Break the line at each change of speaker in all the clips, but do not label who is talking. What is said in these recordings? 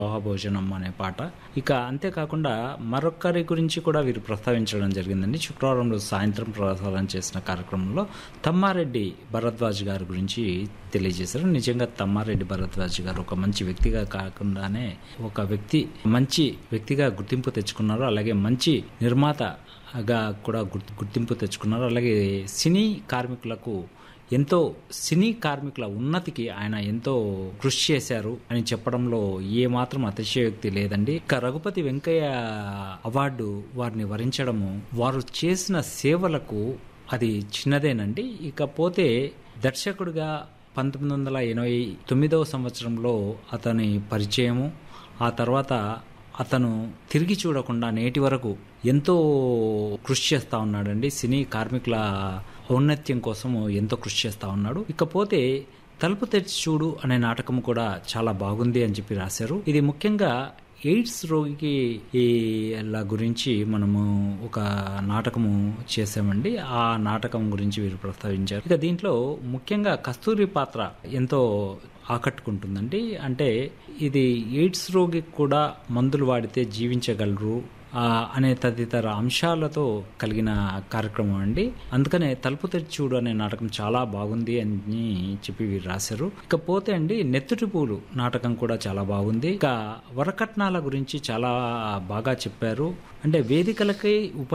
భోజనం అనే పాట ఇక అంతేకాకుండా మరొకరి గురించి కూడా వీరు ప్రస్తావించడం జరిగిందండి శుక్రవారం రోజు సాయంత్రం ప్రసారం చేసిన కార్యక్రమంలో తమ్మారెడ్డి భరద్వాజ్ గారి గురించి తెలియజేశారు నిజంగా తమ్మారెడ్డి భరద్వాజ్ గారు ఒక మంచి వ్యక్తిగా కాకుండానే ఒక వ్యక్తి మంచి వ్యక్తిగా గుర్తింపు తెచ్చుకున్నారు అలాగే మంచి నిర్మాతగా కూడా గుర్తు- గుర్తింపు తెచ్చుకున్నారు అలాగే సినీ కార్మికులకు ఎంతో సినీ కార్మికుల ఉన్నతికి ఆయన ఎంతో కృషి చేశారు అని చెప్పడంలో ఏ మాత్రం అతిశయోక్తి లేదండి ఇక రఘుపతి వెంకయ్య అవార్డు వారిని వరించడము వారు చేసిన సేవలకు అది చిన్నదేనండి ఇకపోతే దర్శకుడిగా పంతొమ్మిది వందల ఎనభై తొమ్మిదవ సంవత్సరంలో అతని పరిచయము ఆ తర్వాత అతను తిరిగి చూడకుండా నేటి వరకు ఎంతో కృషి చేస్తా ఉన్నాడండి సినీ కార్మికుల ఔన్నత్యం కోసం ఎంతో కృషి చేస్తా ఉన్నాడు ఇకపోతే తలుపు తెరిచి చూడు అనే నాటకం కూడా చాలా బాగుంది అని చెప్పి రాశారు ఇది ముఖ్యంగా ఎయిడ్స్ రోగికి ఈ ల గురించి మనము ఒక నాటకము చేసామండి ఆ నాటకం గురించి వీరు ప్రస్తావించారు ఇక దీంట్లో ముఖ్యంగా కస్తూరి పాత్ర ఎంతో ఆకట్టుకుంటుందండి అంటే ఇది ఎయిడ్స్ రోగికి కూడా మందులు వాడితే జీవించగలరు ఆ, అనే తదితర అంశాలతో కలిగిన కార్యక్రమం అండి అందుకనే తలుపు తెరిచి చూడు అనే నాటకం చాలా బాగుంది అని చెప్పి వీరు రాశారు ఇకపోతే అండి నెత్తుటి పూలు నాటకం కూడా చాలా బాగుంది ఇక వరకట్నాల గురించి చాలా బాగా చెప్పారు అంటే వేదికలకి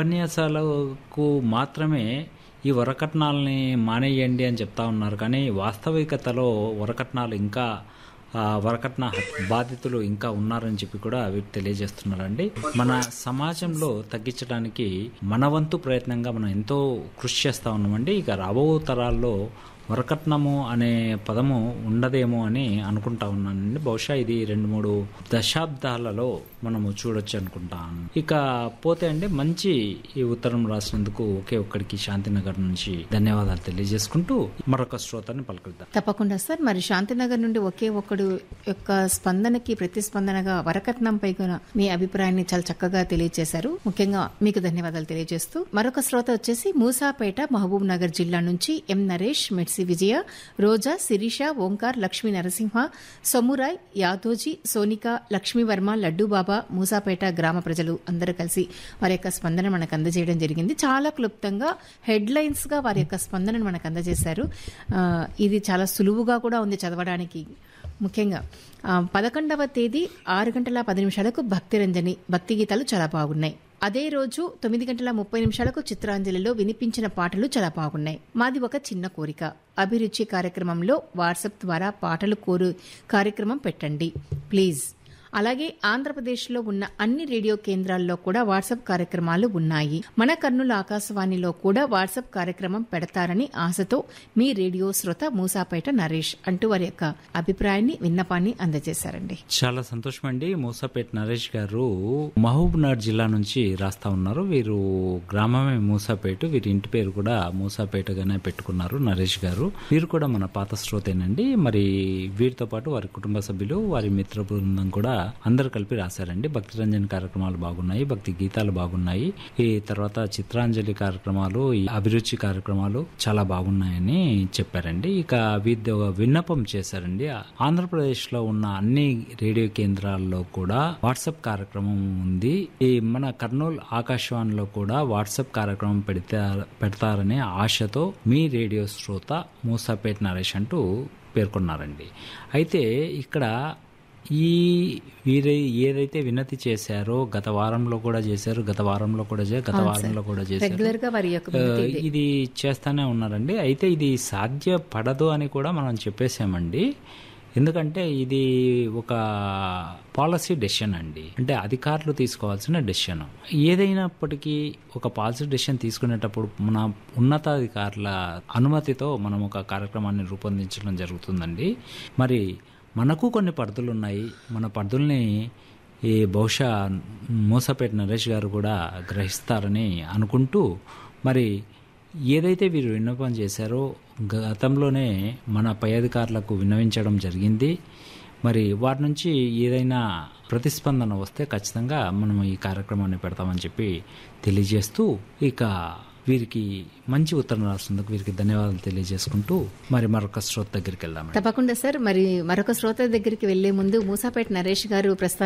ఉపన్యాసాలకు మాత్రమే ఈ వరకట్నాలని మానేయండి అని చెప్తా ఉన్నారు కానీ వాస్తవికతలో వరకట్నాలు ఇంకా ఆ, వరకట్న బాధితులు ఇంకా ఉన్నారని చెప్పి కూడా వీరు తెలియజేస్తున్నారండి మన సమాజంలో తగ్గించడానికి మన వంతు ప్రయత్నంగా మనం ఎంతో కృషి చేస్తా ఉన్నామండి ఇక రాబో తరాల్లో వరకట్నము అనే పదము ఉండదేమో అని అనుకుంటా ఉన్నానండి బహుశా ఇది రెండు మూడు దశాబ్దాలలో మనము చూడొచ్చు అనుకుంటాను ఇక పోతే అండి మంచి ఈ ఉత్తరం రాసినందుకు ఒకే ఒక్కడికి శాంతినగర్ నుంచి ధన్యవాదాలు తెలియజేసుకుంటూ మరొక శ్రోతని పలకరిద్దాం
తప్పకుండా సార్ మరి శాంతినగర్ నుండి ఒకే ఒక్కడు యొక్క స్పందనకి ప్రతిస్పందనగా వరకట్నంపై కూడా మీ అభిప్రాయాన్ని చాలా చక్కగా తెలియజేశారు ముఖ్యంగా మీకు ధన్యవాదాలు తెలియజేస్తూ మరొక శ్రోత వచ్చేసి మూసాపేట మహబూబ్ నగర్ జిల్లా నుంచి ఎం నరేష్ మెడ్సి విజయ రోజా శిరీష ఓంకార్ లక్ష్మీ నరసింహ సొమ్మురాయ్ యాదోజీ సోనిక లక్ష్మీవర్మ లడ్డూబాబా మూసాపేట గ్రామ ప్రజలు అందరూ కలిసి వారి యొక్క స్పందన మనకు అందజేయడం జరిగింది చాలా క్లుప్తంగా హెడ్ లైన్స్ గా వారి యొక్క స్పందనను మనకు అందజేశారు ఆ, ఇది చాలా సులువుగా కూడా ఉంది చదవడానికి ముఖ్యంగా ఆ, పదకొండవ తేదీ ఆరు గంటల పది నిమిషాలకు భక్తి రంజని భక్తి గీతాలు చాలా బాగున్నాయి అదే రోజు తొమ్మిది గంటల ముప్పై నిమిషాలకు చిత్రాంజలిలో వినిపించిన పాటలు చాలా బాగున్నాయి మాది ఒక చిన్న కోరిక అభిరుచి కార్యక్రమంలో వాట్సాప్ ద్వారా పాటలు కోరు కార్యక్రమం పెట్టండి ప్లీజ్ అలాగే ఆంధ్రప్రదేశ్లో ఉన్న అన్ని రేడియో కేంద్రాల్లో కూడా వాట్సాప్ కార్యక్రమాలు ఉన్నాయి మన కర్నూలు ఆకాశవాణిలో కూడా వాట్సాప్ కార్యక్రమం పెడతారని ఆశతో మీ రేడియో శ్రోత మూసాపేట నరేష్ అంటూ వారి యొక్క అభిప్రాయాన్ని విన్నపాన్ని అందజేశారండి
చాలా సంతోషం అండి మూసాపేట నరేష్ గారు మహబూబ్నగర్ జిల్లా నుంచి రాస్తా ఉన్నారు వీరు గ్రామమే మూసాపేట వీరి ఇంటి పేరు కూడా మూసాపేటగానే పెట్టుకున్నారు నరేష్ గారు వీరు కూడా మన పాత శ్రోతేనండి మరి వీరితో పాటు వారి కుటుంబ సభ్యులు వారి మిత్ర బృందం కూడా అందరు కలిపి రాశారండి భక్తి రంజన్ కార్యక్రమాలు బాగున్నాయి భక్తి గీతాలు బాగున్నాయి ఈ తర్వాత చిత్రాంజలి కార్యక్రమాలు ఈ అభిరుచి కార్యక్రమాలు చాలా బాగున్నాయని చెప్పారండి ఇక వీరి ఒక విన్నపం చేశారండి ఆంధ్రప్రదేశ్ లో ఉన్న అన్ని రేడియో కేంద్రాల్లో కూడా వాట్సాప్ కార్యక్రమం ఉంది ఈ మన కర్నూలు ఆకాశవాణిలో కూడా వాట్సాప్ కార్యక్రమం పెడతా పెడతారనే ఆశతో మీ రేడియో శ్రోత మూసాపేట నరేష్ అంటూ పేర్కొన్నారండి అయితే ఇక్కడ ఈ వీరే ఏదైతే వినతి చేశారో గత వారంలో కూడా చేశారు గత వారంలో కూడా చేశారు గత వారంలో కూడా చేశారు
రెగ్యులర్ గా వారి యొక్క
ఆ, ఇది చేస్తానే ఉన్నారండి అయితే ఇది సాధ్యపడదు అని కూడా మనం చెప్పేసామండి ఎందుకంటే ఇది ఒక పాలసీ డెసిషన్ అండి అంటే అధికారులు తీసుకోవాల్సిన డెసిషన్ ఏదైనప్పటికీ ఒక పాలసీ డెసిషన్ తీసుకునేటప్పుడు మన ఉన్నతాధికారుల అనుమతితో మనం ఒక కార్యక్రమాన్ని రూపొందించడం జరుగుతుందండి మరి మనకు కొన్ని పరిధులు ఉన్నాయి మన పరిధుల్ని ఈ బహుశా మూసపేట నరేష్ గారు కూడా గ్రహిస్తారని అనుకుంటూ మరి ఏదైతే వీరు విన్నపం చేశారో గతంలోనే మన పై అధికారులకు విన్నవించడం జరిగింది మరి వారి నుంచి ఏదైనా ప్రతిస్పందన వస్తే ఖచ్చితంగా మనం ఈ కార్యక్రమాన్ని పెడతామని చెప్పి తెలియజేస్తూ ఇక వీరికి మంచి ఉత్తరం రాస్తున్నందుకు వీరికి ధన్యవాదాలు తెలియజేసుకుంటూ మరి మరొక శ్రోత దగ్గరికి వెళ్దాం
తప్పకుండా సార్ మరి మరొక శ్రోత దగ్గరికి వెళ్లే ముందు మూసాపేట నరేష్ గారు ప్రస్తావించారు